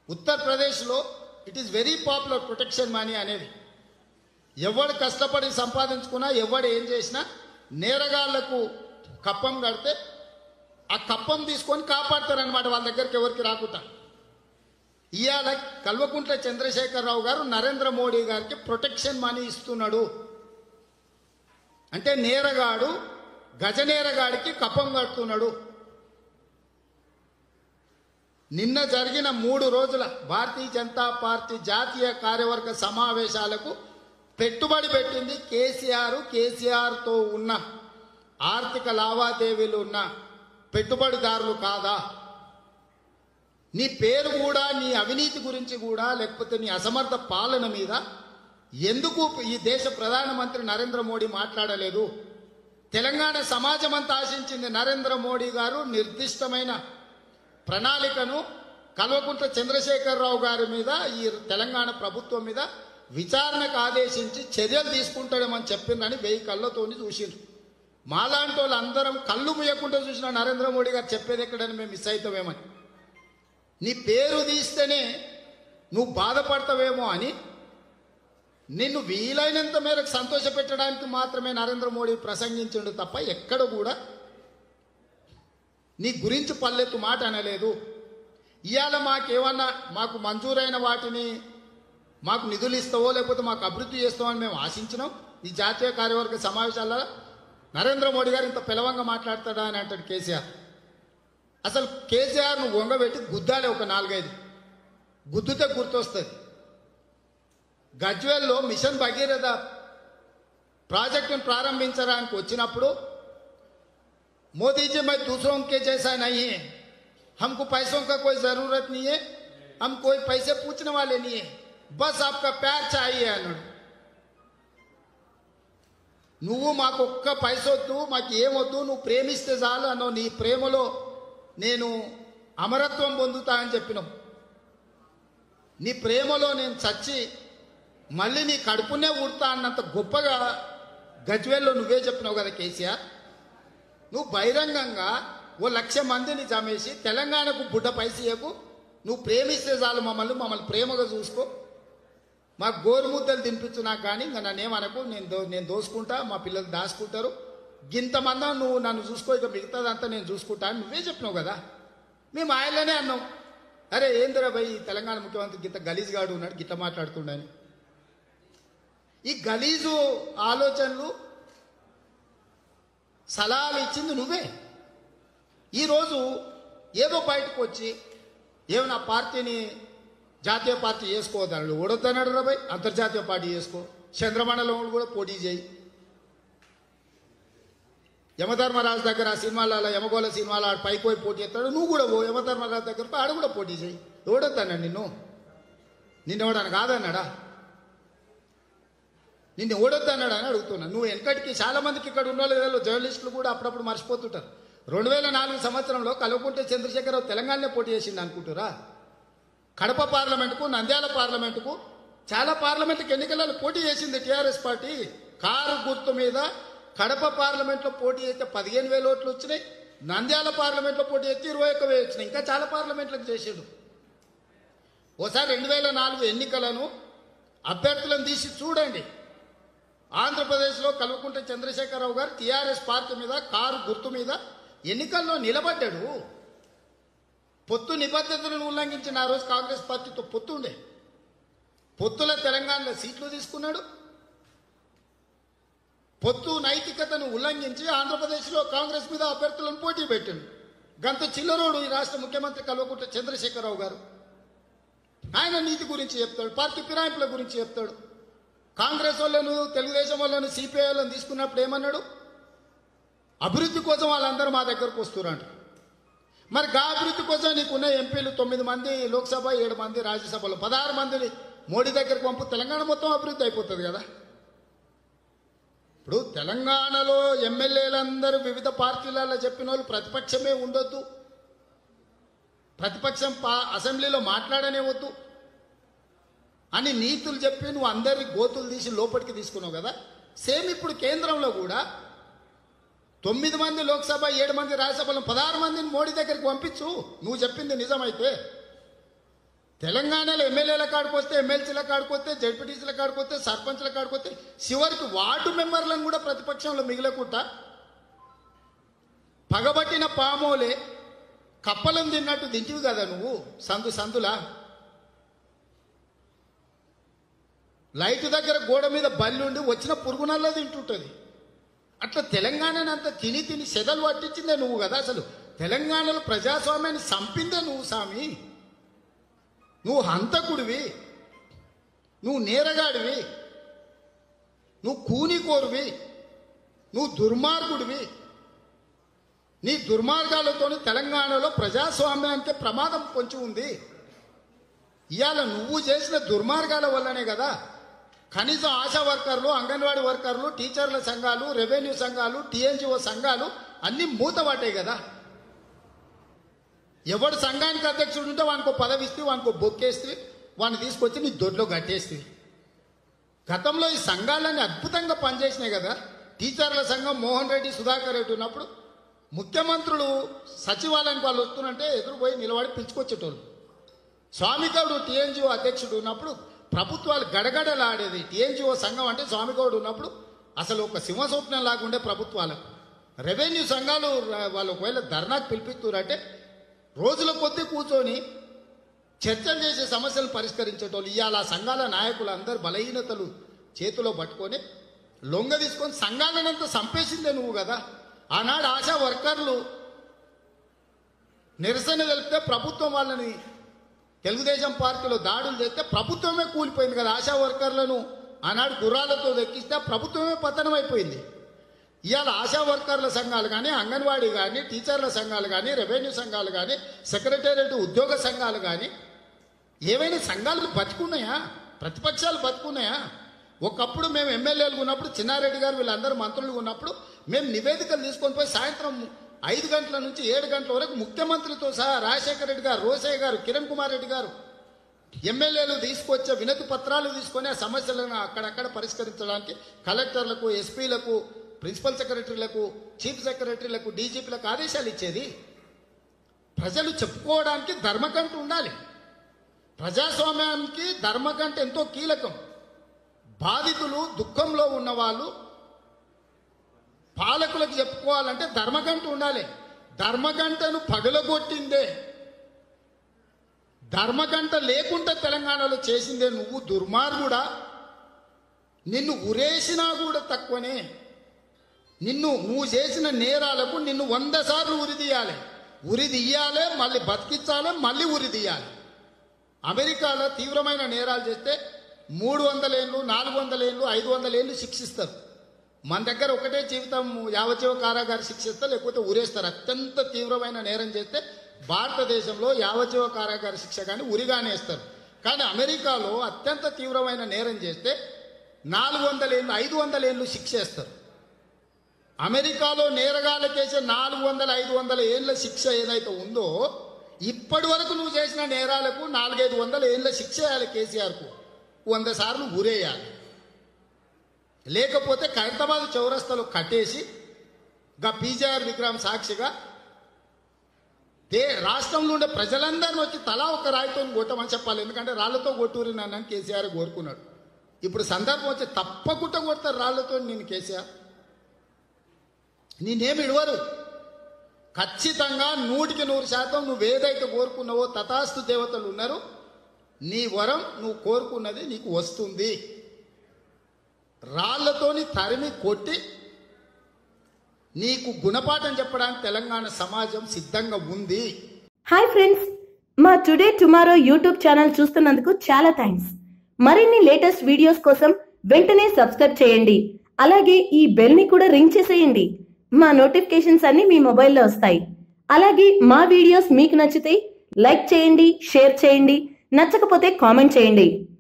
ఉత్తరప్రదేశ్లో it is very popular protection money అనేది ఎవడు కష్టపడి సంపాదించుకున్నా ఎవడు ఏం చేసినా నేరగాళ్లకు కప్పం కడితే ఆ కప్పం తీసుకొని కాపాడతారనమాట వాళ్ళ దగ్గరికి ఎవరికి రాకుండా ఇవాళ కల్వకుంట్ల చంద్రశేఖరరావు గారు నరేంద్ర మోడీ గారికి ప్రొటెక్షన్ మనీ ఇస్తున్నాడు అంటే నేరగాడు గజనేరగాడికి కప్పం కడుతున్నాడు నిన్న జరిగిన మూడు రోజుల భారతీయ జనతా పార్టీ జాతీయ కార్యవర్గ సమావేశాలకు పెట్టుబడి పెట్టింది కేసీఆర్ కేసీఆర్తో ఉన్న ఆర్థిక లావాదేవీలు ఉన్న పెట్టుబడిదారులు కాదా నీ పేరు కూడా నీ అవినీతి గురించి కూడా లేకపోతే నీ అసమర్థ పాలన మీద ఎందుకు ఈ దేశ ప్రధానమంత్రి నరేంద్ర మోడీ మాట్లాడలేదు తెలంగాణ సమాజం అంతా ఆశించింది నరేంద్ర మోడీ గారు నిర్దిష్టమైన ప్రణాళికను కల్వకుంట్ల చంద్రశేఖరరావు గారి మీద ఈ తెలంగాణ ప్రభుత్వం మీద విచారణకు ఆదేశించి చర్యలు తీసుకుంటాడేమని చెప్పిందని వెయ్యి కళ్ళతోని చూసిండ్రు మాలాంటి వాళ్ళు అందరం కళ్ళు ముయ్యకుండా చూసిన నరేంద్ర మోడీ గారు చెప్పేది ఎక్కడని మేము మిస్ అవుతామేమని నీ పేరు తీస్తేనే నువ్వు బాధపడతావేమో అని నిన్ను వీలైనంత మేరకు సంతోషపెట్టడానికి మాత్రమే నరేంద్ర మోడీ ప్రసంగించిండు తప్ప ఎక్కడ కూడా నీ గురించి పల్లెత్తు మాట అనలేదు ఇవాళ మాకేమన్నా మాకు మంజూరైన వాటిని మాకు నిధులు ఇస్తావో లేకపోతే మాకు అభివృద్ధి చేస్తావో అని మేము ఆశించినాం ఈ జాతీయ కార్యవర్గ సమావేశాల్లో నరేంద్ర మోడీ గారు ఇంత పిలవంగా మాట్లాడతాడా అని అంటాడు కేసీఆర్ అసలు కేసీఆర్ నువ్వు వంగబెట్టి గుద్దాలి ఒక నాలుగైదు గుద్దుతే గుర్తొస్తుంది గజ్వేల్లో మిషన్ భగీరథ ప్రాజెక్టును ప్రారంభించడానికి వచ్చినప్పుడు मोदी जी मैं दूसरों के जैसा नहीं है हमको पैसों का कोई जरूरत नहीं है हम कोई पैसे पूछने वाले नहीं है बस आपका प्यार चाहिए అన్నాడు నువ్వు మాకు ఒక్క పైసొద్దు మాకు ఏమొద్దు నువ్వు ప్రేమిస్తే చాలు అన్నావు నీ ప్రేమలో నేను అమరత్వం పొందుతా అని చెప్పినావు నీ ప్రేమలో నేను చచ్చి మళ్ళీ నీ కడుపునే ఉడతా అన్నంత గొప్పగా గజ్వేల్లో నువ్వే చెప్పినావు కదా కేసీఆర్ నువ్వు బహిరంగంగా ఓ లక్ష మందిని జమేసి తెలంగాణకు బుడ్డ పైసీయకు నువ్వు ప్రేమిస్తే చాలు మమ్మల్ని మమ్మల్ని ప్రేమగా చూసుకో మాకు గోరుముద్దలు తినిపించు నాకు కానీ ఇంకా నన్ను ఏమనకు నేను దో నేను దోసుకుంటా మా పిల్లలు దాచుకుంటారు గింతమంది నువ్వు నన్ను చూసుకో ఇక మిగతాదంతా నేను చూసుకుంటా అని నువ్వే చెప్పినావు కదా మేము ఆయనలోనే అన్నాం అరే ఏందిరా భయ్ ఈ తెలంగాణ ముఖ్యమంత్రి గిత్త గలీజ్గాడు ఉన్నాడు గిట్ట మాట్లాడుతుండని ఈ గలీజు ఆలోచనలు సలహాలు ఇచ్చింది నువ్వే ఈరోజు ఏదో బయటకు వచ్చి ఏమైనా పార్టీని జాతీయ పార్టీ చేసుకోవద్దన్నాడు ఓడొద్దన్నాడు రాబాయ్ అంతర్జాతీయ పార్టీ చేసుకో చంద్రమండలంలో కూడా పోటీ చేయి యమధర్మరాజు దగ్గర ఆ సినిమాలలో యమగోళ సినిమాలో ఆడు పైకి పోయి పోటీ చేస్తాడు నువ్వు కూడా పో యమధర్మరాజు దగ్గర పోయి ఆడు కూడా పోటీ చేయి ఎవడొద్దన్నాడు నిన్ను నిన్ను ఎవడని కాదన్నాడా నిన్ను ఓడొద్దన్నాడు అని అడుగుతున్నా నువ్వు వెనకటికి చాలా మందికి ఇక్కడ ఉన్న వాళ్ళు జర్నలిస్టులు కూడా అప్పుడప్పుడు మర్చిపోతుంటారు రెండు వేల నాలుగు సంవత్సరంలో కలుపుకుంటే చంద్రశేఖరరావు తెలంగాణలో పోటీ చేసిండు అనుకుంటురా కడప పార్లమెంటుకు నంద్యాల పార్లమెంటుకు చాలా పార్లమెంట్కి ఎన్నికలలో పోటీ చేసింది టీఆర్ఎస్ పార్టీ కారు గుర్తు మీద కడప పార్లమెంట్లో పోటీ చేస్తే పదిహేను వేల ఓట్లు వచ్చినాయి నంద్యాల పార్లమెంట్లో పోటీ చేస్తే ఇరవై ఒక్క వేలు వచ్చినాయి ఇంకా చాలా పార్లమెంట్లకు చేసాడు ఓసారి రెండు వేల నాలుగు ఎన్నికలను అభ్యర్థులను తీసి చూడండి ఆంధ్రప్రదేశ్లో కల్వకుంట్ల చంద్రశేఖరరావు గారు టీఆర్ఎస్ పార్టీ మీద కారు గుర్తు మీద ఎన్నికల్లో నిలబడ్డాడు పొత్తు నిబద్ధతలను ఉల్లంఘించిన ఆ రోజు కాంగ్రెస్ పార్టీతో పొత్తు ఉండే పొత్తుల తెలంగాణలో సీట్లు తీసుకున్నాడు పొత్తు నైతికతను ఉల్లంఘించి ఆంధ్రప్రదేశ్లో కాంగ్రెస్ మీద అభ్యర్థులను పోటీ పెట్టాడు గంత చిల్లరోడు ఈ రాష్ట్ర ముఖ్యమంత్రి కల్వకుంట్ల చంద్రశేఖరరావు గారు ఆయన నీతి గురించి చెప్తాడు పార్టీ ఫిరాయింపుల గురించి చెప్తాడు కాంగ్రెస్ వాళ్ళను తెలుగుదేశం వాళ్ళను సిపిఐ వాళ్ళని తీసుకున్నప్పుడు ఏమన్నాడు అభివృద్ధి కోసం వాళ్ళందరూ మా దగ్గరకు వస్తున్నారు మరి గా అభివృద్ధి కోసం నీకున్న ఎంపీలు తొమ్మిది మంది లోక్సభ ఏడు మంది రాజ్యసభలో పదహారు మందిని మోడీ దగ్గరకు పంపు తెలంగాణ మొత్తం అభివృద్ధి అయిపోతుంది కదా ఇప్పుడు తెలంగాణలో ఎమ్మెల్యేలందరూ వివిధ పార్టీలలో చెప్పిన వాళ్ళు ప్రతిపక్షమే ఉండొద్దు ప్రతిపక్షం పా అసెంబ్లీలో మాట్లాడనే వద్దు అని నీతులు చెప్పి నువ్వు అందరి గోతులు తీసి లోపలికి తీసుకున్నావు కదా సేమ్ ఇప్పుడు కేంద్రంలో కూడా తొమ్మిది మంది లోక్సభ ఏడు మంది రాజ్యసభలో పదహారు మందిని మోడీ దగ్గరికి పంపించు నువ్వు చెప్పింది నిజమైతే తెలంగాణలో ఎమ్మెల్యేల కాడికొస్తే ఎమ్మెల్సీల కాడికొస్తే జడ్పీటీసీల కాడికొస్తే సర్పంచ్ల కాడికొస్తే చివరికి వార్డు మెంబర్లను కూడా ప్రతిపక్షంలో మిగిలకుండా పగబట్టిన పామోలే కప్పలం తిన్నట్టు దింటివి కదా నువ్వు సందు సందులా లైట్ దగ్గర గోడ మీద బల్లి ఉండి వచ్చిన పురుగునల్లా తింటుంటుంది అట్లా తెలంగాణని అంత తిని తిని సెదలు పట్టించిందే నువ్వు కదా అసలు తెలంగాణలో ప్రజాస్వామ్యాన్ని చంపిందే నువ్వు సామి నువ్వు హంతకుడివి నువ్వు నేరగాడివి నువ్వు కూనికోరువి నువ్వు దుర్మార్గుడివి నీ దుర్మార్గాలతో తెలంగాణలో ప్రజాస్వామ్యానికి ప్రమాదం పొంచి ఉంది ఇవాళ నువ్వు చేసిన దుర్మార్గాల వల్లనే కదా కనీసం ఆశా వర్కర్లు అంగన్వాడీ వర్కర్లు టీచర్ల సంఘాలు రెవెన్యూ సంఘాలు టీఎన్జిఓ సంఘాలు అన్నీ మూతపడ్డాయి కదా ఎవడు సంఘానికి అధ్యక్షుడు ఉంటే వానికి ఒక పదవి ఇస్తే వానికి ఒక బొక్కేస్తే వాడిని తీసుకొచ్చి నీ దొడ్లో కట్టేస్తే గతంలో ఈ సంఘాలన్నీ అద్భుతంగా పనిచేసినాయి కదా టీచర్ల సంఘం మోహన్ రెడ్డి సుధాకర్ రెడ్డి ఉన్నప్పుడు ముఖ్యమంత్రులు సచివాలయానికి వాళ్ళు వస్తున్నంటే ఎదురుపోయి నిలబడి పిలుచుకొచ్చేటోళ్ళు స్వామిగౌడు టీఎన్జిఓ అధ్యక్షుడు ఉన్నప్పుడు ప్రభుత్వాలు గడగడలాడేది టీఎన్జిఓ సంఘం అంటే స్వామిగౌడు ఉన్నప్పుడు అసలు ఒక సింహస్వప్నం లాగుండే ప్రభుత్వాలకు రెవెన్యూ సంఘాలు ర- వాళ్ళు ఒకవేళ ధర్నాకు పిలిపిస్తున్నారంటే రోజుల కొద్దీ కూర్చొని చర్చలు చేసే సమస్యలు పరిష్కరించేటోళ్ళు ఇవాళ ఆ సంఘాల నాయకులు అందరు బలహీనతలు చేతిలో పట్టుకొని లొంగ తీసుకొని సంఘాలనంతా చంపేసిందే నువ్వు కదా ఆనాడు ఆశా వర్కర్లు నిరసన తెలిపితే ప్రభుత్వం వాళ్ళని తెలుగుదేశం పార్టీలో దాడులు చేస్తే ప్రభుత్వమే కూలిపోయింది కదా ఆశా వర్కర్లను ఆనాడు గుర్రాలతో దక్కిస్తే ఆ ప్రభుత్వమే పతనం అయిపోయింది ఇవాళ ఆశా వర్కర్ల సంఘాలు కానీ అంగన్వాడీ కానీ టీచర్ల సంఘాలు కానీ రెవెన్యూ సంఘాలు కానీ సెక్రటేరియట్ ఉద్యోగ సంఘాలు కానీ ఏవైనా సంఘాలు బతుకున్నాయా ప్రతిపక్షాలు బతుకున్నాయా ఒకప్పుడు మేము ఎమ్మెల్యేలు ఉన్నప్పుడు చిన్నారెడ్డి గారు వీళ్ళందరూ మంత్రులు ఉన్నప్పుడు మేము నివేదికలు తీసుకొని పోయి సాయంత్రం ఐదు గంటల నుంచి ఏడు గంటల వరకు ముఖ్యమంత్రితో సహా రాజశేఖర రెడ్డి గారు రోసయ్య గారు కిరణ్ కుమార్ రెడ్డి గారు ఎమ్మెల్యేలు తీసుకొచ్చే వినతి పత్రాలు తీసుకొని ఆ సమస్యలను అక్కడక్కడ పరిష్కరించడానికి కలెక్టర్లకు ఎస్పీలకు ప్రిన్సిపల్ సెక్రటరీలకు చీఫ్ సెక్రటరీలకు డీజీపీలకు ఆదేశాలు ఇచ్చేది ప్రజలు చెప్పుకోవడానికి ధర్మకంట ఉండాలి ప్రజాస్వామ్యానికి ధర్మకంట ఎంతో కీలకం బాధితులు దుఃఖంలో ఉన్నవాళ్ళు పాలకులకు చెప్పుకోవాలంటే ధర్మగంట ఉండాలి ధర్మగంటను పగలగొట్టిందే ధర్మగంట లేకుండా తెలంగాణలో చేసిందే నువ్వు దుర్మార్గుడా నిన్ను ఉరేసినా కూడా తక్కువనే నిన్ను నువ్వు చేసిన నేరాలకు నిన్ను వంద సార్లు ఉరిదీయాలి ఉరిదీయాలి మళ్ళీ బతికించాలి మళ్ళీ ఉరిదీయాలి అమెరికాలో తీవ్రమైన నేరాలు చేస్తే మూడు వందల ఏళ్ళు నాలుగు వందల ఏళ్ళు ఐదు వందల ఏళ్ళు శిక్షిస్తారు మన దగ్గర ఒకటే జీవితం యావజ్జీవ కారాగార శిక్షిస్తారు లేకపోతే ఉరేస్తారు అత్యంత తీవ్రమైన నేరం చేస్తే భారతదేశంలో యావజ్జీవ కారాగార శిక్ష కానీ ఉరిగానే వేస్తారు కానీ అమెరికాలో అత్యంత తీవ్రమైన నేరం చేస్తే నాలుగు వందల ఏళ్ళు ఐదు వందల ఏళ్ళు శిక్ష వేస్తారు అమెరికాలో నేరగాళ్ళకేసే నాలుగు వందల ఐదు వందల ఏళ్ళ శిక్ష ఏదైతే ఉందో ఇప్పటి వరకు నువ్వు చేసిన నేరాలకు నాలుగైదు వందల ఏళ్ళ శిక్ష వేయాలి కేసీఆర్కు వంద సార్లు ఊరేయాలి లేకపోతే ఖైరతాబాద్ చౌరస్తాలో కట్టేసి గా పీజీఆర్ విక్రమ్ సాక్షిగా దే రాష్ట్రంలో ఉండే ప్రజలందరిని వచ్చి తలా ఒక రాయితో కొట్టమని చెప్పాలి ఎందుకంటే రాళ్లతో కొట్టూరి నన్ను కేసీఆర్ కోరుకున్నాడు ఇప్పుడు సందర్భం వచ్చి తప్పకుండా కొడతారు రాళ్లతో నేను కేసీఆర్ నేనేమి ఇడవరు ఖచ్చితంగా నూటికి నూరు శాతం నువ్వు ఏదైతే కోరుకున్నావో తథాస్తు దేవతలు ఉన్నారు నీ వరం నువ్వు కోరుకున్నది నీకు వస్తుంది రాళ్లతోని తరిమి కొట్టి నీకు గుణపాఠం చెప్పడానికి తెలంగాణ సమాజం సిద్ధంగా ఉంది హాయ్ ఫ్రెండ్స్ మా టుడే టుమారో యూట్యూబ్ ఛానల్ చూస్తున్నందుకు చాలా థ్యాంక్స్ మరిన్ని లేటెస్ట్ వీడియోస్ కోసం వెంటనే సబ్స్క్రైబ్ చేయండి అలాగే ఈ బెల్ ని కూడా రింగ్ చేసేయండి మా నోటిఫికేషన్స్ అన్ని మీ మొబైల్లో వస్తాయి అలాగే మా వీడియోస్ మీకు నచ్చితే లైక్ చేయండి షేర్ చేయండి నచ్చకపోతే కామెంట్ చేయండి